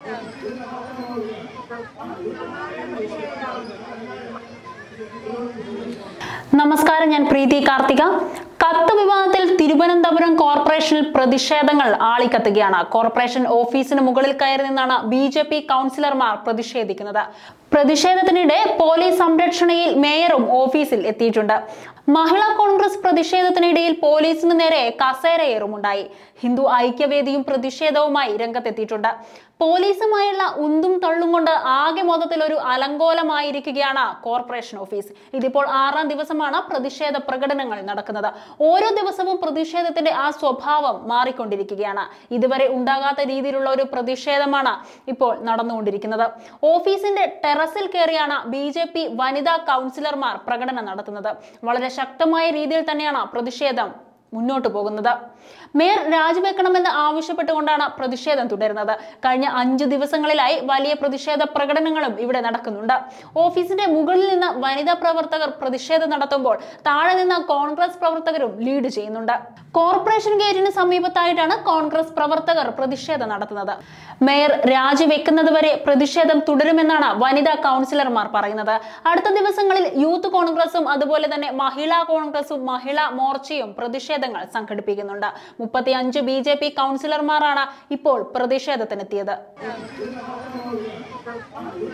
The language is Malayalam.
നമസ്കാരം ഞാൻ പ്രീതി കാർത്തിക കത്ത് വിവാദത്തിൽ തിരുവനന്തപുരം കോർപ്പറേഷനിൽ പ്രതിഷേധങ്ങൾ ആളിക്കത്തുകയാണ് കോർപ്പറേഷൻ ഓഫീസിന് മുകളിൽ കയറി നിന്നാണ് ബി ജെ പി കൗൺസിലർമാർ പ്രതിഷേധിക്കുന്നത് പ്രതിഷേധത്തിനിടെ പോലീസ് സംരക്ഷണയിൽ മേയറും ഓഫീസിൽ എത്തിയിട്ടുണ്ട് മഹിളാ കോൺഗ്രസ് പ്രതിഷേധത്തിനിടയിൽ പോലീസിന് നേരെ കസേരയേറുമുണ്ടായി ഹിന്ദു ഐക്യവേദിയും പ്രതിഷേധവുമായി രംഗത്തെത്തിയിട്ടുണ്ട് പോലീസുമായുള്ള ഉന്തും തള്ളും കൊണ്ട് ആകെ മൊത്തത്തിൽ ഒരു അലങ്കോലമായിരിക്കുകയാണ് കോർപ്പറേഷൻ ഓഫീസ് ഇതിപ്പോൾ ആറാം ദിവസമാണ് പ്രതിഷേധ പ്രകടനങ്ങൾ നടക്കുന്നത് ഓരോ ദിവസവും പ്രതിഷേധത്തിന്റെ ആ സ്വഭാവം മാറിക്കൊണ്ടിരിക്കുകയാണ് ഇതുവരെ ഉണ്ടാകാത്ത രീതിയിലുള്ള ഒരു പ്രതിഷേധമാണ് ഇപ്പോൾ നടന്നുകൊണ്ടിരിക്കുന്നത് ഓഫീസിന്റെ ടെറസിൽ കയറിയാണ് ബി ജെ പി വനിതാ കൗൺസിലർമാർ പ്രകടനം നടത്തുന്നത് വളരെ ശക്തമായ രീതിയിൽ തന്നെയാണ് പ്രതിഷേധം മുന്നോട്ട് പോകുന്നത് മേയർ രാജിവെക്കണമെന്ന് ആവശ്യപ്പെട്ടുകൊണ്ടാണ് പ്രതിഷേധം തുടരുന്നത് കഴിഞ്ഞ അഞ്ചു ദിവസങ്ങളിലായി വലിയ പ്രതിഷേധ പ്രകടനങ്ങളും ഇവിടെ നടക്കുന്നുണ്ട് ഓഫീസിന്റെ മുകളിൽ നിന്ന് വനിതാ പ്രവർത്തകർ പ്രതിഷേധം നടത്തുമ്പോൾ താഴെ നിന്ന് കോൺഗ്രസ് പ്രവർത്തകരും ലീഡ് ചെയ്യുന്നുണ്ട് കോർപ്പറേഷൻ ഗേറ്റിന് സമീപത്തായിട്ടാണ് കോൺഗ്രസ് പ്രവർത്തകർ പ്രതിഷേധം നടത്തുന്നത് മേയർ രാജിവെക്കുന്നതുവരെ പ്രതിഷേധം തുടരുമെന്നാണ് വനിതാ കൗൺസിലർമാർ പറയുന്നത് അടുത്ത ദിവസങ്ങളിൽ യൂത്ത് കോൺഗ്രസും അതുപോലെ തന്നെ മഹിളാ കോൺഗ്രസും മഹിളാ മോർച്ചയും പ്രതിഷേധങ്ങൾ സംഘടിപ്പിക്കുന്നുണ്ട് മുപ്പത്തി അഞ്ച് ബി ജെ പി കൗൺസിലർമാരാണ് ഇപ്പോൾ പ്രതിഷേധത്തിനെത്തിയത്